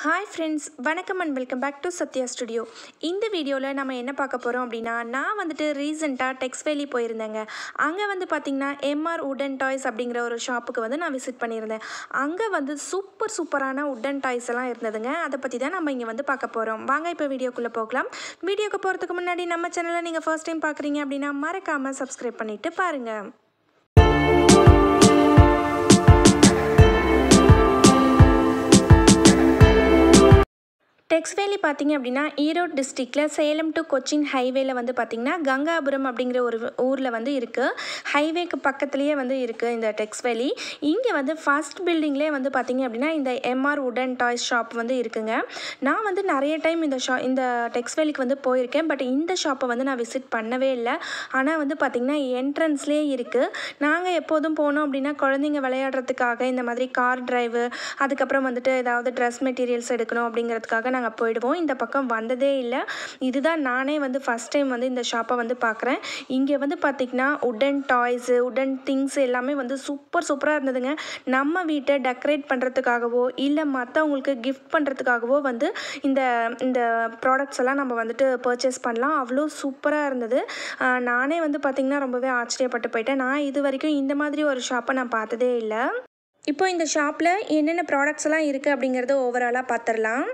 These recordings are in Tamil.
ஹாய் ஃப்ரெண்ட்ஸ் வணக்கம் and welcome back to Satya studio இந்த வீடியோவில் நம்ம என்ன பார்க்க போகிறோம் அப்படின்னா நான் வந்துட்டு ரீசெண்டாக டெக்ஸ் வேலி போயிருந்தேங்க அங்கே வந்து பார்த்திங்கன்னா எம்ஆர் உடன் டாய்ஸ் அப்படிங்கிற ஒரு ஷாப்புக்கு வந்து நான் விசிட் பண்ணியிருந்தேன் அங்கே வந்து சூப்பர் சூப்பரான உடன் டாய்ஸ் எல்லாம் இருந்ததுங்க அதை பற்றி தான் நம்ம இங்கே வந்து பார்க்க போகிறோம் வாங்க இப்போ வீடியோக்குள்ளே போகலாம் வீடியோக்கு போகிறதுக்கு முன்னாடி நம்ம சேனலை நீங்கள் ஃபர்ஸ்ட் டைம் பார்க்குறீங்க அப்படின்னா மறக்காமல் சப்ஸ்கிரைப் பண்ணிவிட்டு பாருங்கள் டெக்ஸ்வேலி பார்த்தீங்க அப்படின்னா ஈரோடு டிஸ்ட்ரிக்டில் சேலம் டு கொச்சின் ஹைவேல வந்து பார்த்திங்கன்னா கங்காபுரம் அப்படிங்கிற ஒரு ஊரில் வந்து இருக்குது ஹைவேக்கு பக்கத்துலேயே வந்து இருக்குது இந்த டெக்ஸ்வேலி இங்கே வந்து ஃபர்ஸ்ட் பில்டிங்லேயே வந்து பார்த்திங்க அப்படின்னா இந்த எம்ஆர் உடன் டாய்ஸ் ஷாப் வந்து இருக்குங்க நான் வந்து நிறைய டைம் இந்த ஷா இந்த டெக்ஸ்வேலிக்கு வந்து போயிருக்கேன் பட் இந்த ஷாப்பை வந்து நான் விசிட் பண்ணவே இல்லை ஆனால் வந்து பார்த்திங்கன்னா என்ட்ரன்ஸ்லேயே இருக்குது நாங்கள் எப்போதும் போனோம் அப்படின்னா குழந்தைங்க விளையாடுறதுக்காக இந்த மாதிரி கார் டிரைவு அதுக்கப்புறம் வந்துட்டு ஏதாவது ட்ரெஸ் மெட்டீரியல்ஸ் எடுக்கணும் அப்படிங்கிறதுக்காக நாங்கள் போயிடுவோம் இந்த பக்கம் வந்ததே இல்லை இதுதான் நானே வந்து ஃபஸ்ட் டைம் வந்து இந்த ஷாப்பை வந்து பார்க்குறேன் இங்கே வந்து பார்த்திங்கன்னா உடன் டாய்ஸு உடன் திங்ஸ் எல்லாமே வந்து சூப்பர் சூப்பராக இருந்ததுங்க நம்ம வீட்டை டெக்கரேட் பண்ணுறதுக்காகவோ இல்லை மற்றவங்களுக்கு கிஃப்ட் பண்ணுறதுக்காகவோ வந்து இந்த இந்த ப்ராடக்ட்ஸ் எல்லாம் நம்ம வந்துட்டு பர்ச்சேஸ் பண்ணலாம் அவ்வளோ சூப்பராக இருந்தது ஆஹ் நானே வந்து பார்த்திங்கன்னா ரொம்பவே ஆச்சரியப்பட்டு போயிட்டேன் நான் இது வரைக்கும் இந்த மாதிரி ஒரு ஷாப்பை நான் பார்த்ததே இல்லை இப்போ இந்த ஷாப்பில் என்னென்ன ப்ராடக்ட்ஸ் எல்லாம் இருக்குது அப்படிங்கிறத ஓவராலாக பார்த்துடலாம்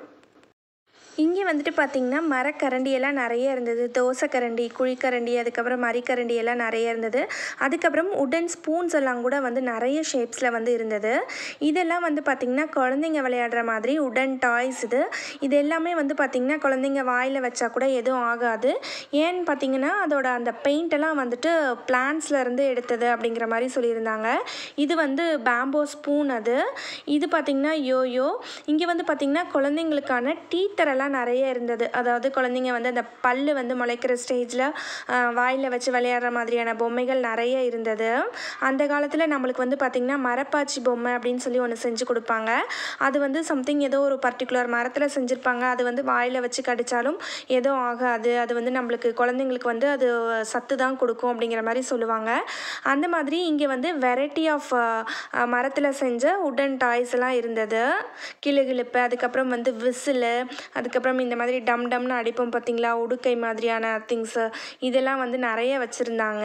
இங்கே வந்துட்டு பார்த்திங்கன்னா மரக்கரண்டி எல்லாம் நிறைய இருந்தது தோசைக்கரண்டி குழிக்கரண்டி அதுக்கப்புறம் மரிக்கரண்டி எல்லாம் நிறைய இருந்தது அதுக்கப்புறம் உடன் ஸ்பூன்ஸ் எல்லாம் கூட வந்து நிறைய ஷேப்ஸில் வந்து இருந்தது இதெல்லாம் வந்து பார்த்திங்கன்னா குழந்தைங்க விளையாடுற மாதிரி உடன் டாய்ஸ் இது இது எல்லாமே வந்து பார்த்திங்கன்னா குழந்தைங்க வாயில் வச்சா கூட எதுவும் ஆகாது ஏன்னு பார்த்திங்கன்னா அதோட அந்த பெயிண்ட் எல்லாம் வந்துட்டு பிளான்ஸ்ல இருந்து எடுத்தது அப்படிங்கிற மாதிரி சொல்லியிருந்தாங்க இது வந்து பேம்போ ஸ்பூன் அது இது பார்த்திங்கன்னா யோயோ இங்கே வந்து பார்த்திங்கன்னா குழந்தைங்களுக்கான டீத்தரெல்லாம் நிறைய இருந்தது அதாவது குழந்தைங்க வந்து அந்த பல்லு வந்து முளைக்கிற ஸ்டேஜில் வாயில் வச்சு விளையாடுற மாதிரியான பொம்மைகள் நிறைய இருந்தது அந்த காலத்தில் நம்மளுக்கு வந்து பார்த்திங்கன்னா மரப்பாச்சி பொம்மை அப்படின்னு சொல்லி ஒன்று செஞ்சு கொடுப்பாங்க அது வந்து சம்திங் ஏதோ ஒரு பர்டிகுலர் மரத்தில் செஞ்சுருப்பாங்க அது வந்து வாயில் வச்சு கடித்தாலும் எதுவும் ஆகாது அது வந்து நம்மளுக்கு குழந்தைங்களுக்கு வந்து அது சத்து தான் கொடுக்கும் அப்படிங்கிற மாதிரி சொல்லுவாங்க அந்த மாதிரி இங்கே வந்து வெரைட்டி ஆஃப் மரத்தில் செஞ்ச உடன் டாய்ஸ் எல்லாம் இருந்தது கிளுகிழுப்பு அதுக்கப்புறம் வந்து விசிலு அதுக்கப்புறம் இந்த மாதிரி டம் டம்னு அடிப்போம் பார்த்தீங்களா உடுக்கை மாதிரியான திங்ஸு இதெல்லாம் வந்து நிறைய வச்சுருந்தாங்க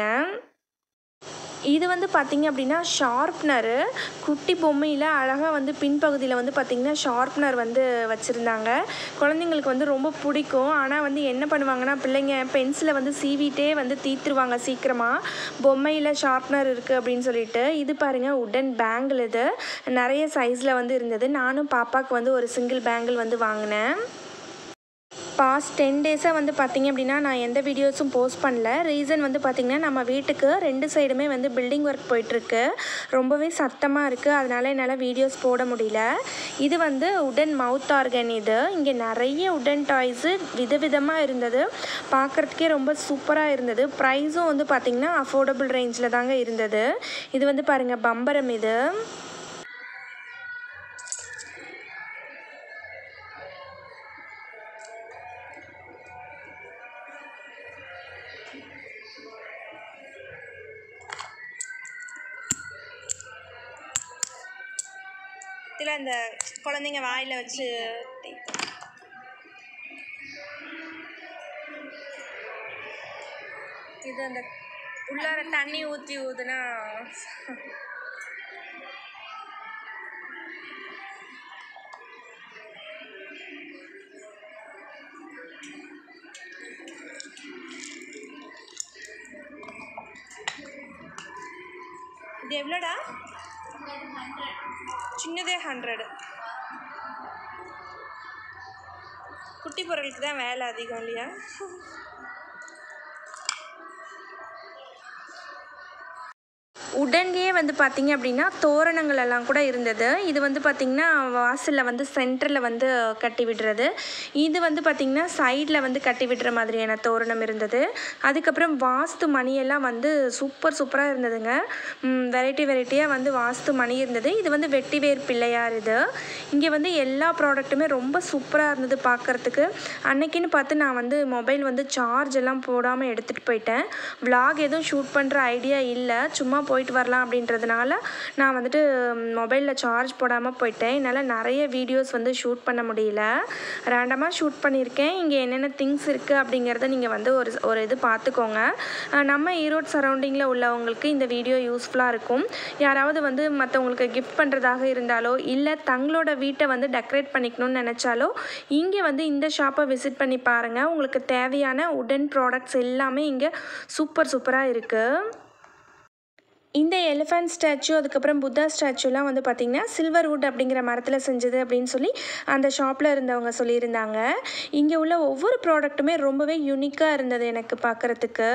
இது வந்து பார்த்திங்க அப்படின்னா ஷார்ப்னரு குட்டி பொம்மையில் அழகாக வந்து பின்பகுதியில் வந்து பார்த்திங்கன்னா ஷார்ப்னர் வந்து வச்சுருந்தாங்க குழந்தைங்களுக்கு வந்து ரொம்ப பிடிக்கும் ஆனால் வந்து என்ன பண்ணுவாங்கன்னா பிள்ளைங்க பென்சிலை வந்து சீவிட்டே வந்து தீத்துருவாங்க சீக்கிரமாக பொம்மையில் ஷார்ப்னர் இருக்குது அப்படின்னு சொல்லிட்டு இது பாருங்கள் உடன் பேங்கிள் இது நிறைய சைஸில் வந்து இருந்தது நானும் பாப்பாவுக்கு வந்து ஒரு சிங்கிள் பேங்கிள் வந்து வாங்கினேன் பாஸ்ட் டென் டேஸாக வந்து பார்த்திங்க அப்படின்னா நான் எந்த வீடியோஸும் போஸ்ட் பண்ணல ரீசன் வந்து பார்த்திங்கன்னா நம்ம வீட்டுக்கு ரெண்டு சைடுமே வந்து பில்டிங் ஒர்க் போயிட்டுருக்கு ரொம்பவே சத்தமாக இருக்குது அதனால் என்னால் வீடியோஸ் போட முடியல இது வந்து உடன் மவுத் ஆர்கன் இது இங்கே நிறைய உடன் டாய்ஸு விதவிதமாக இருந்தது பார்க்குறதுக்கே ரொம்ப சூப்பராக இருந்தது ப்ரைஸும் வந்து பார்த்திங்கன்னா அஃபோர்டபுள் ரேஞ்சில் தாங்க இருந்தது இது வந்து பாருங்கள் பம்பரம் இது இதில் அந்த குழந்தைங்க வாயில் வச்சு இது அந்த உள்ளார தண்ணி ஊற்றி ஊதுனா இது எவ்வளோடா சின்னதே ஹண்ட்ரடு குட்டி பொருளுக்கு தான் வேலை அதிகம் இல்லையா உடன்லேயே வந்து பார்த்திங்க அப்படின்னா தோரணங்கள் எல்லாம் கூட இருந்தது இது வந்து பார்த்திங்கன்னா வாசலில் வந்து சென்டரில் வந்து கட்டி விடுறது இது வந்து பார்த்திங்கன்னா சைடில் வந்து கட்டி விடுற மாதிரியான தோரணம் இருந்தது அதுக்கப்புறம் வாஸ்து மணியெல்லாம் வந்து சூப்பர் சூப்பராக இருந்ததுங்க வெரைட்டி வெரைட்டியாக வந்து வாஸ்து மணி இருந்தது இது வந்து வெட்டிவேர் பிள்ளையார் இது இங்கே வந்து எல்லா ப்ராடக்ட்டுமே ரொம்ப சூப்பராக இருந்தது பார்க்குறதுக்கு அன்னைக்குன்னு பார்த்து நான் வந்து மொபைல் வந்து சார்ஜ் எல்லாம் போடாமல் எடுத்துகிட்டு போயிட்டேன் vlog எதுவும் ஷூட் பண்ணுற ஐடியா இல்லை சும்மா போயிட்டு போயிட்டு வரலாம் அப்படின்றதுனால நான் வந்துட்டு மொபைலில் சார்ஜ் போடாமல் போயிட்டேன் என்னால் நிறைய வீடியோஸ் வந்து ஷூட் பண்ண முடியல ரேண்டமாக ஷூட் பண்ணியிருக்கேன் இங்கே என்னென்ன திங்ஸ் இருக்குது அப்படிங்கிறத நீங்கள் வந்து ஒரு ஒரு இது பார்த்துக்கோங்க அஹ் நம்ம ஈரோடு சரௌண்டிங்கில் உள்ளவங்களுக்கு இந்த வீடியோ யூஸ்ஃபுல்லாக இருக்கும் யாராவது வந்து மற்றவங்களுக்கு கிஃப்ட் பண்ணுறதாக இருந்தாலோ இல்லை தங்களோட வீட்டை வந்து டெக்கரேட் பண்ணிக்கணும்னு நினச்சாலோ இங்கே வந்து இந்த ஷாப்பை விசிட் பண்ணி பாருங்கள் உங்களுக்கு தேவையான உடன் ப்ராடக்ட்ஸ் எல்லாமே இங்கே சூப்பர் சூப்பராக இருக்குது இந்த எலிஃபண்ட் ஸ்டாச்சு அதுக்கப்புறம் புத்தா ஸ்டாச்சுலாம் வந்து பார்த்திங்கன்னா சில்வர் வுட் அப்படிங்கிற மரத்தில் செஞ்சது அப்படின்னு சொல்லி அந்த ஷாப்பில் இருந்தவங்க சொல்லியிருந்தாங்க இங்கே உள்ள ஒவ்வொரு ப்ராடக்ட்டுமே ரொம்பவே யூனிக்காக இருந்தது எனக்கு பார்க்குறதுக்கு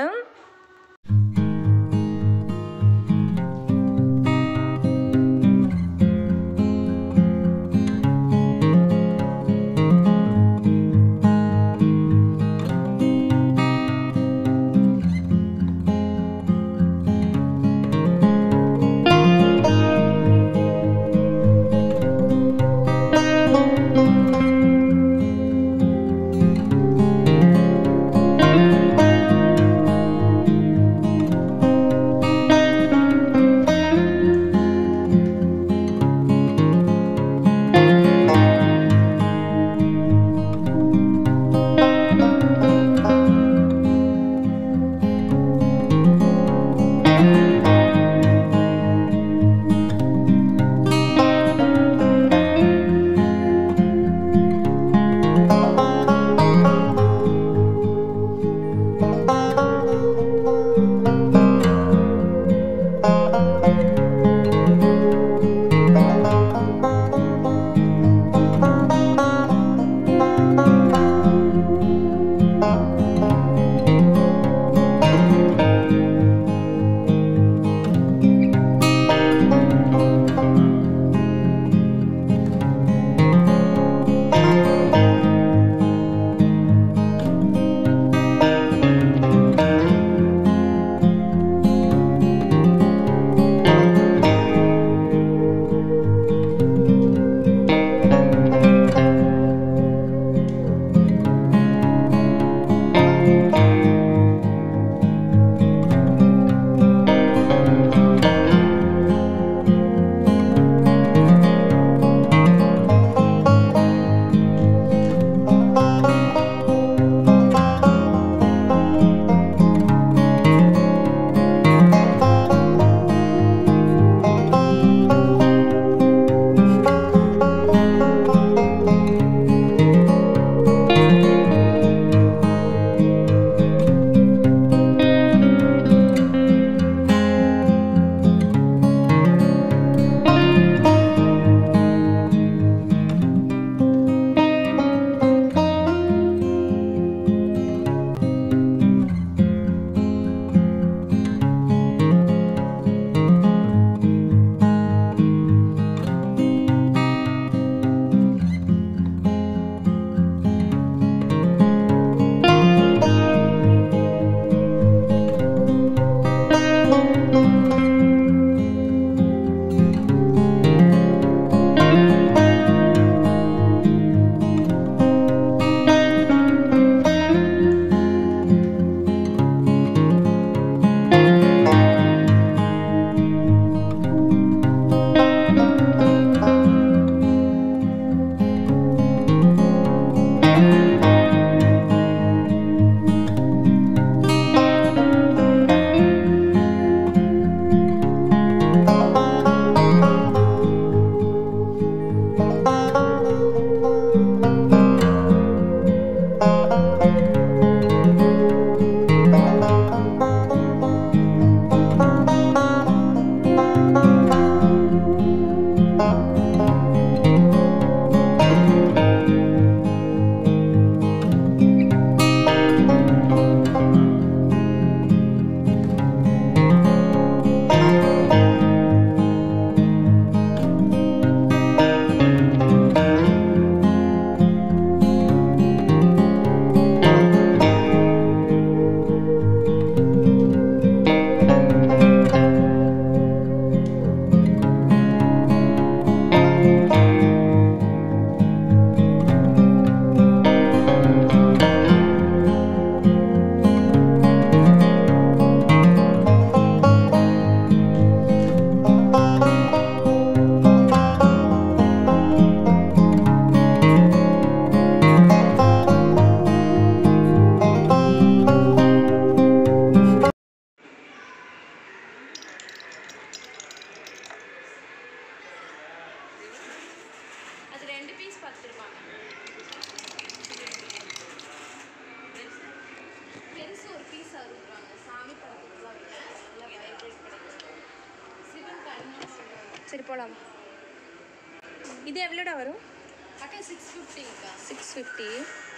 சரி போகலாம் இது எவ்வளோடா வரும் அக்கா சிக்ஸ் ஃபிஃப்டிங்கக்கா சிக்ஸ் ஃபிஃப்டி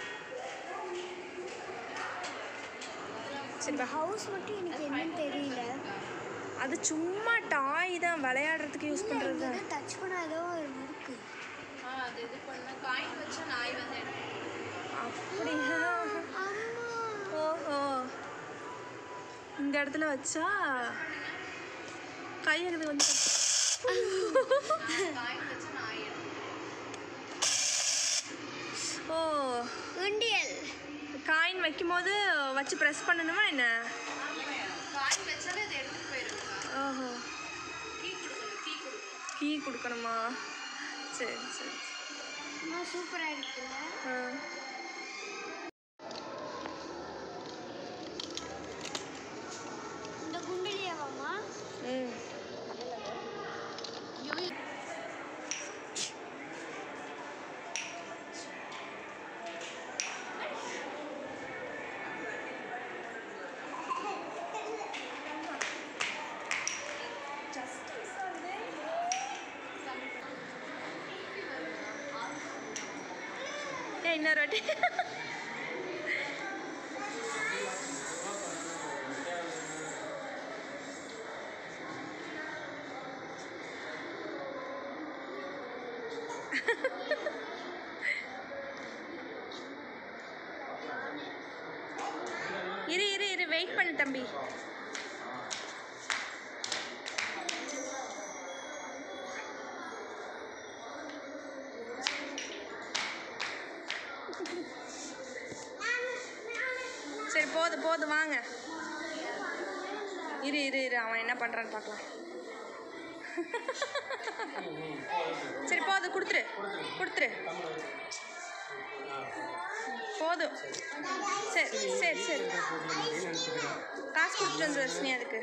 சரி வா ஹவுஸ் மட்டும் எனக்கு என்னன்னு தெரியல அது சும்மா டாய் தான் விளையாடுறதுக்கு யூஸ் பண்ணுறது தான் டச் பண்ண ஏதோ ஒரு இருக்கு ஆ அது இது பண்ண காயின் வச்சா நாய் வந்து எடுக்கும் அப்படியா அம்மா ஓஹோ இந்த இடத்துல வச்சா கை எனக்கு வந்து காயின் வச்சா நாய் எடுக்கும் ஓ உண்டியல் காயின் வைக்கும்போது வச்சு ப்ரெஸ் பண்ணணுமா என்ன காயின் வச்சாலே அது எடுத்துட்டு போயிருக்கா ஓஹோ கீ கொடுக்கணும் கீ கொடுக்கணும் கீ கொடுக்கணுமா சரி சரி அம்மா சூப்பராக இருக்குல்ல ஆ இந்த குண்டிலியாவாம்மா ம் ஏன் இன்னொரு வாட்டி இரு இரு இரு வெயிட் பண்ணு தம்பி சரி போதும் போதும் வாங்க இரு இரு இரு அவன் என்ன பண்ணுறான்னு பார்க்கலாம் சரி போதும் கொடுத்துரு கொடுத்துரு போதும் சரி சரி சரி காசு கொடுத்துட்டு வந்து ரஷ்மி அதுக்கு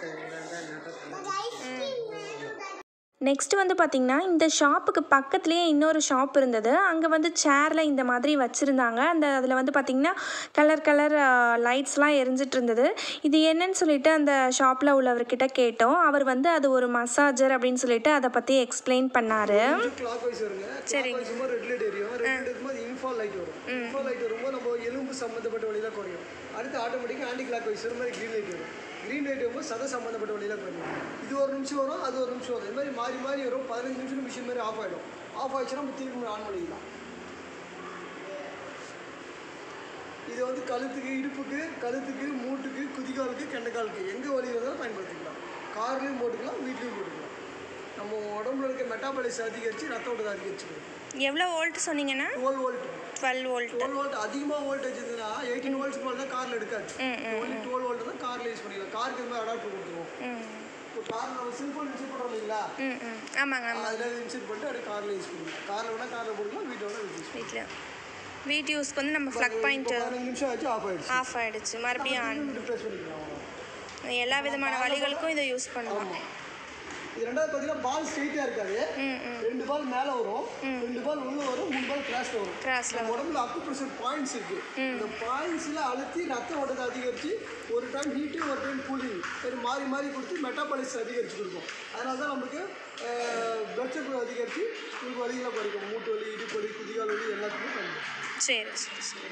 நெக்ஸ்ட் வந்து பார்த்திங்கன்னா இந்த ஷாப்புக்கு பக்கத்துலேயே இன்னொரு ஷாப் இருந்தது அங்கே வந்து சேரில் இந்த மாதிரி வச்சுருந்தாங்க அந்த அதில் வந்து பார்த்திங்கன்னா கலர் கலர் லைட்ஸ்லாம் எரிஞ்சிட்டு இருந்தது இது என்னன்னு சொல்லிட்டு அந்த ஷாப்பில் உள்ளவர்கிட்ட கேட்டோம் அவர் வந்து அது ஒரு மசாஜர் அப்படின்னு சொல்லிட்டு அதை பற்றி எக்ஸ்பிளைன் பண்ணார் கிளாக் வைஸ் வருங்க சரி. கிளாக் வைஸ் வரும்போது ரெட் லைட் எரியும் ரெட் லைட் இருக்கும்போது இன்ஃபால் லைட் வரும் இன்ஃபால் லைட் வரும்போது நம்ம எலும்பு சம்மந்தப்பட்ட வழியில குறையும் அடுத்து ஆட்டோமேட்டிக்காக ஆன்டி கிளாக் வைஸ் வரும் மாதிரி க்ரீன் லைட் வரும் க்ரீன் லைட் வரும்போது சத சம்மந்தப்பட்ட வழியில குறையும் இது ஒரு நிமிஷம் வரும் அது ஒரு நிமிஷம் வரும் இது மாதிரி மாறி மாறி வரும் பதினஞ்சு நிமிஷம் மிஷின் மாதிரி ஆஃப் ஆகிடும் ஆஃப் ஆயிடுச்சுன்னா நம்ம திருப்பி ஆன் பண்ணிக்கலாம் இது வந்து கழுத்துக்கு இடுப்புக்கு கழுத்துக்கு மூட்டுக்கு குதிகாலுக்கு கெண்டைக்காலுக்கு எங்கே வலி இருந்தாலும் பயன்படுத்திக்கலாம் கார்லேயும் போட்டுக்கலாம் வீட்லேயும் போட்டுக்கலாம் நம்ம உடம்புல இருக்க மெட்டாபாலிஸ் அதிகரித்து ரத்த ஓட்டத்தை அதிகரிச்சுக்கணும் எவ்வளோ வோல்ட் சொன்னீங்கன்னா twelve volt twelve volt twelve volt அதிகமாக வோல்டேஜ் இருந்ததுன்னா எயிட்டீன் வோல்ட்ஸ் மேலே தான் காரில் எடுக்காது ஒன்லி டுவெல் வோல்ட் தான் காரில் யூஸ் பண்ணிக்கலாம் காருக்கு இது மாதிரி அடாப்டர் கொடுத்துருவோம் ம் இப்போ கார் நம்ம சிம்பிள் இன்செட் பண்ணுறோம் இல்லைங்களா ம் ம் ஆமாங்க ஆமாம் அதில் இன்செட் பண்ணிட்டு அப்படியே காரில் யூஸ் பண்ணிக்கலாம் காரில் வேணால் காரில் போட்டுக்கலாம் வீட்டில் வேணால் வீட்டில் யூஸ் வீட்டில் வீட் யூஸ்க்கு வந்து நம்ம ஃப்ளக் பாயிண்ட் இப்போ பதினஞ்சு நிமிஷம் ஆச்சு ஆஃப் ஆயிடுச்சு ஆஃப் ஆயிடுச்சு மறுபடியும் ஆன் ரிப்ளேஸ் பண்ணிக்கலாம் அவ்வளவுதான். எல்லா விதமான வழிகளுக்கும் இதை யூஸ் பண்ணலாம் இது ரெண்டாவது பார்த்தீங்கன்னா பால் ஸ்ட்ரெயிட்டாக இருக்காது ம் ம் ரெண்டு பால் மேலே வரும் ரெண்டு பால் உள்ள வரும் மூணு பால் கிராஸ்ல வரும் கிராஸில் நம்ம உடம்புல அக்கு ப்ரெஷர் பாயிண்ட்ஸ் இருக்கு இந்த பாயிண்ட்ஸில் அழுத்தி ரத்த ஓட்டத்தை அதிகரித்து ஒரு டைம் ஹீட்டு ஒரு டைம் கூலிங் சரி மாறி மாறி கொடுத்து மெட்டாபாலிஸ் அதிகரிச்சு கொடுக்கும் அதனால தான் நமக்கு பிளட் சர்க்குலர் அதிகரித்து உங்களுக்கு வலிகளை குறைக்கும் மூட்டு வலி இடுப்பு வலி குதிகால் வலி எல்லாத்துக்குமே பயன்படும் சரி சரி சரி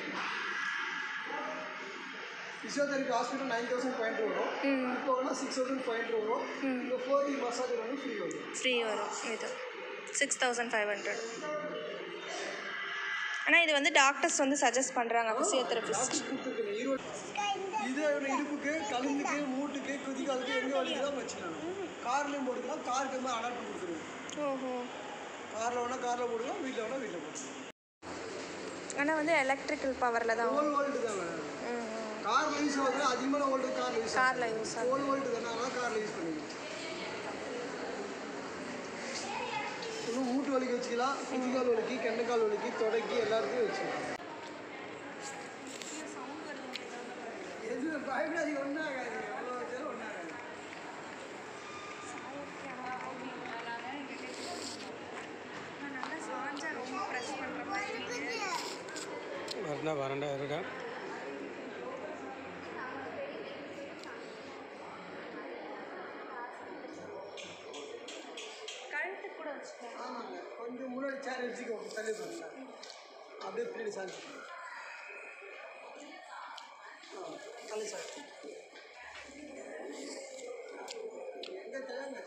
physiotherapy hospital nine thousand five hundred வரும் இப்போ வேணால் சிக்ஸ் தௌசண்ட் ஃபைவ் ஹண்ட்ரட் வரும் இந்த ஃபோர் டி மசாஜ் வந்து ஃப்ரீ வரும் ஃப்ரீ வரும் இது சிக்ஸ் தௌசண்ட் ஃபைவ் ஹண்ட்ரட் ஆனால் இது வந்து டாக்டர்ஸ் வந்து சஜஸ்ட் பண்ணுறாங்க ஃபிசியோதெரபிஸ்ட் கொடுத்துருக்குங்க ஈரோடு இது ஒரு இடுப்புக்கு கழுந்துக்கு மூட்டுக்கு குதிகாலுக்கு எங்கே வலிக்குதோ வச்சுக்கலாம் கார்லேயும் போட்டுக்கலாம் காருக்கு மாதிரி அடாப்ட் கொடுத்துருவோம் ஓஹோ காரில் வேணால் காரில் போட்டுக்கலாம் வீட்டில் வேணால் வீட்டில் போட்டுக்கலாம் ஆனால் வந்து எலக்ட்ரிக்கல் பவரில் தான் டுவெல் வோல்ட்டு தாங்க காரில் யூஸ் ஆகுதுன்னா அதிகமான வோல்ட்டு காரில் யூஸ் காரில் யூஸ் ஆகும் டுவெல் வோல்ட்டு தானே அதனால் காரில் யூஸ் பண்ணிக்கலாம் இன்னும் மூட்டு வலிக்கு வச்சுக்கலாம் குதிகால் வலிக்கு கெண்டைக்கால் வலிக்கு தொடைக்கு எல்லாருக்கும் வச்சுக்கலாம் எது பயப்படாதீங்க ஒன்றும் ஆகாது எவ்வளோ வச்சாலும் ஒன்றும் ஆகாது வரண்டா வரண்டா இருக்கா கழுத்து அப்படியே பின்னாடி சாஞ்சி தலை சார் எங்கே தலையாச்சு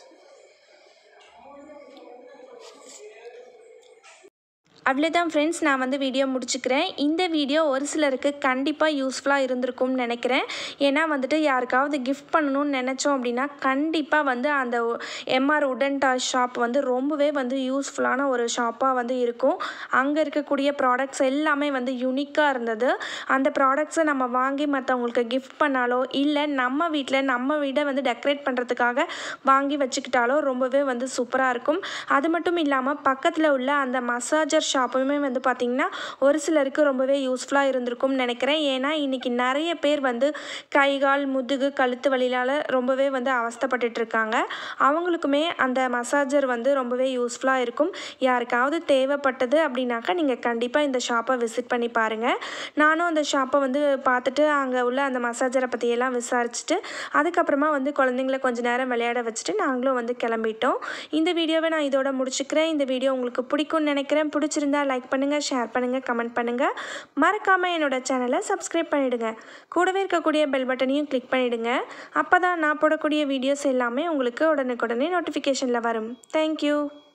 அவ்வளோதான் ஃப்ரெண்ட்ஸ் நான் வந்து வீடியோ முடிச்சுக்கிறேன் இந்த வீடியோ ஒரு சிலருக்கு கண்டிப்பாக யூஸ்ஃபுல்லாக இருந்திருக்கும்னு நினைக்கிறேன் ஏன்னா வந்துட்டு யாருக்காவது கிஃப்ட் பண்ணணும்னு நினச்சோம் அப்படின்னா கண்டிப்பாக வந்து அந்த எம்ஆர் உடன் டாய் ஷாப் வந்து ரொம்பவே வந்து யூஸ்ஃபுல்லான ஒரு ஷாப்பாக வந்து இருக்கும் அங்கே இருக்கக்கூடிய ப்ராடக்ட்ஸ் எல்லாமே வந்து யூனிக்காக இருந்தது அந்த ப்ராடக்ட்ஸை நம்ம வாங்கி மற்றவங்களுக்கு கிஃப்ட் பண்ணாலோ இல்லை நம்ம வீட்டில் நம்ம வீடை வந்து டெக்கரேட் பண்ணுறதுக்காக வாங்கி வச்சுக்கிட்டாலோ ரொம்பவே வந்து சூப்பராக இருக்கும் அது மட்டும் இல்லாமல் பக்கத்தில் உள்ள அந்த மசாஜர் ஷாப்புமே வந்து பார்த்திங்கன்னா ஒரு சிலருக்கு ரொம்பவே யூஸ்ஃபுல்லாக இருந்திருக்கும்னு நினைக்கிறேன் ஏன்னா இன்றைக்கி நிறைய பேர் வந்து கை கால் முதுகு கழுத்து வலியால் ரொம்பவே வந்து அவஸ்தைப்பட்டுட்டு இருக்காங்க அவங்களுக்குமே அந்த மசாஜர் வந்து ரொம்பவே யூஸ்ஃபுல்லாக இருக்கும் யாருக்காவது தேவைப்பட்டது அப்படின்னாக்கா நீங்கள் கண்டிப்பாக இந்த ஷாப்பை விசிட் பண்ணி பாருங்கள் நானும் அந்த ஷாப்பை வந்து பார்த்துட்டு அங்கே உள்ள அந்த மசாஜரை பற்றியெல்லாம் விசாரிச்சுட்டு அதுக்கப்புறமா வந்து குழந்தைங்கள கொஞ்ச நேரம் விளையாட வச்சுட்டு நாங்களும் வந்து கிளம்பிட்டோம் இந்த வீடியோவை நான் இதோட முடிச்சுக்கிறேன் இந்த வீடியோ உங்களுக்கு பிடிக்கும்னு நினைக்கிறேன் பிடிச்சிருந்தா லைக் பண்ணுங்கள் ஷேர் பண்ணுங்கள் கமெண்ட் பண்ணுங்கள் மறக்காமல் என்னோட சேனலை சப்ஸ்கிரைப் பண்ணிவிடுங்க கூடவே இருக்கக்கூடிய பெல் பட்டனையும் கிளிக் பண்ணிவிடுங்க அப்போ தான் நான் போடக்கூடிய வீடியோஸ் எல்லாமே உங்களுக்கு உடனுக்குடனே நோட்டிஃபிகேஷனில் வரும் தேங்க்யூ